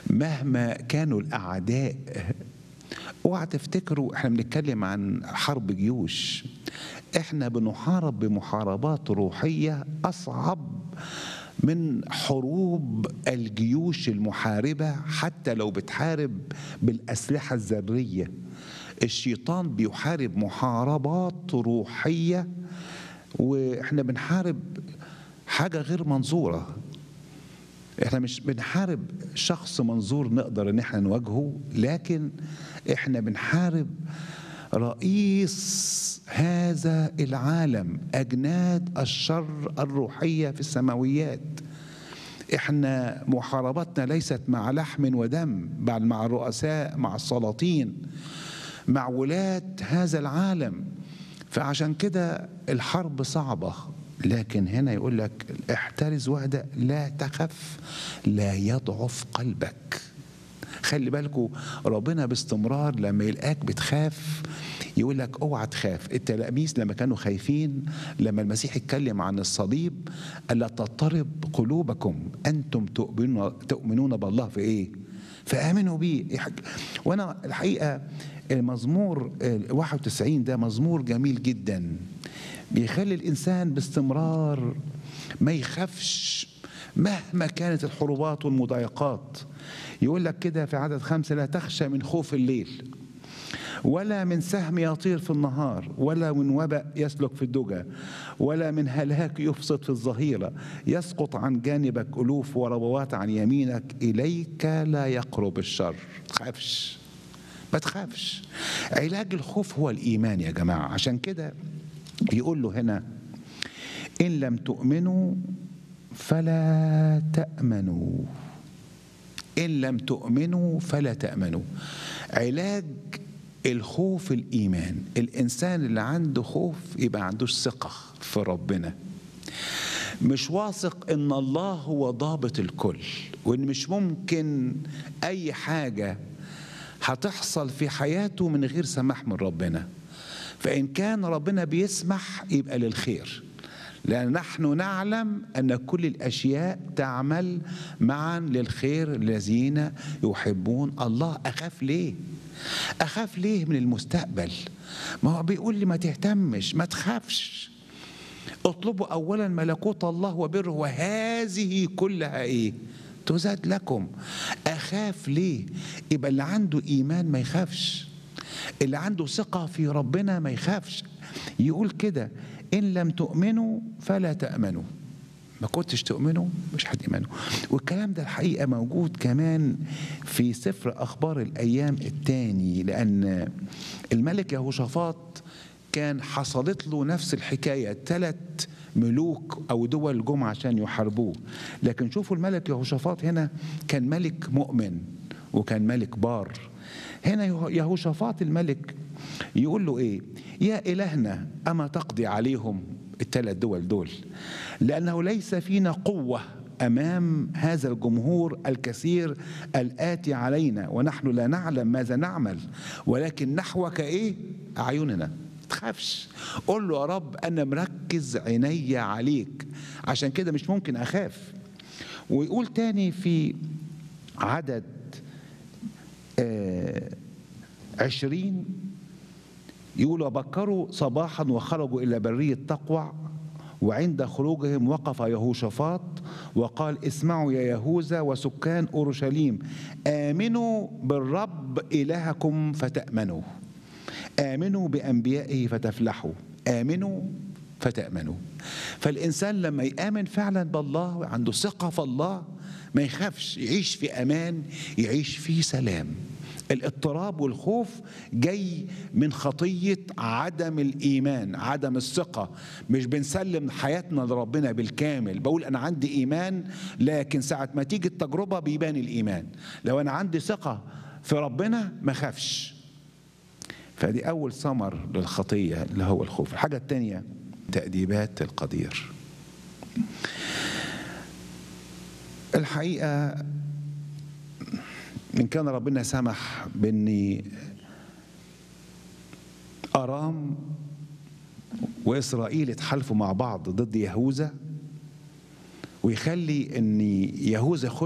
مهما كانوا الأعداء اوعى تفتكروا احنا بنتكلم عن حرب جيوش احنا بنحارب بمحاربات روحية أصعب من حروب الجيوش المحاربة حتى لو بتحارب بالأسلحة الذرية الشيطان بيحارب محاربات روحية واحنا بنحارب حاجة غير منظورة احنا مش بنحارب شخص منظور نقدر ان احنا نواجهه لكن احنا بنحارب رئيس هذا العالم اجناد الشر الروحيه في السماويات احنا محاربتنا ليست مع لحم ودم بل مع الرؤساء مع السلاطين مع ولاة هذا العالم فعشان كده الحرب صعبة لكن هنا يقول لك احترز وحدة لا تخف لا يضعف قلبك خلي بالكوا ربنا باستمرار لما يلقاك بتخاف يقول لك اوعى تخاف التلاميذ لما كانوا خايفين لما المسيح اتكلم عن الصليب الا تضطرب قلوبكم انتم تؤمنون تؤمنون بالله في ايه فامنوا بيه وانا الحقيقه المزمور 91 ده مزمور جميل جدا بيخلي الانسان باستمرار ما يخافش مهما كانت الحروبات والمضايقات يقول لك كده في عدد خمسة لا تخشى من خوف الليل ولا من سهم يطير في النهار ولا من وبأ يسلك في الدجى ولا من هلاك يفسد في الظهيرة يسقط عن جانبك ألوف وربوات عن يمينك إليك لا يقرب الشر تخافش ما تخافش علاج الخوف هو الإيمان يا جماعة عشان كده يقول له هنا إن لم تؤمنوا فلا تأمنوا إن لم تؤمنوا فلا تأمنوا علاج الخوف الإيمان الإنسان اللي عنده خوف يبقى عندوش ثقة في ربنا مش واثق ان الله هو ضابط الكل وان مش ممكن اي حاجه هتحصل في حياته من غير سماح من ربنا فان كان ربنا بيسمح يبقى للخير لأن نحن نعلم أن كل الأشياء تعمل معا للخير الذين يحبون الله أخاف ليه؟ أخاف ليه من المستقبل؟ ما هو بيقول لي ما تهتمش ما تخافش اطلبوا أولا ملكوت الله وبره وهذه كلها إيه؟ تزاد لكم أخاف ليه؟ يبقى اللي عنده إيمان ما يخافش اللي عنده ثقة في ربنا ما يخافش يقول كده إن لم تؤمنوا فلا تأمنوا ما كنتش تؤمنوا مش هتؤمنوا والكلام ده الحقيقة موجود كمان في سفر أخبار الأيام الثاني لأن الملك يهوشافاط كان حصلت له نفس الحكاية ثلاث ملوك أو دول جم عشان يحاربوه لكن شوفوا الملك يهوشافاط هنا كان ملك مؤمن وكان ملك بار هنا يهوشافاط الملك يقول له ايه يا الهنا اما تقضي عليهم الثلاث دول دول لانه ليس فينا قوه امام هذا الجمهور الكثير الاتي علينا ونحن لا نعلم ماذا نعمل ولكن نحوك ايه اعيننا تخافش قول له يا رب انا مركز عيني عليك عشان كده مش ممكن اخاف ويقول تاني في عدد آه عشرين يقول وبكروا صباحا وخرجوا إلى برية تقوع وعند خروجهم وقف يهوشافاط وقال اسمعوا يا يهوذا وسكان أورشليم آمنوا بالرب إلهكم فتأمنوا آمنوا بأنبيائه فتفلحوا آمنوا فتأمنوا فالإنسان لما يآمن فعلا بالله وعنده ثقة في الله ما يخافش يعيش في أمان يعيش في سلام الاضطراب والخوف جاي من خطية عدم الإيمان عدم الثقة مش بنسلم حياتنا لربنا بالكامل بقول أنا عندي إيمان لكن ساعة ما تيجي التجربة بيبان الإيمان لو أنا عندي ثقة في ربنا ما خافش فدي أول ثمر للخطية اللي هو الخوف الحاجة الثانية تأديبات القدير الحقيقة إن كان ربنا سمح بإني أرام وإسرائيل اتحالفوا مع بعض ضد يهوذا ويخلي إن يهوذا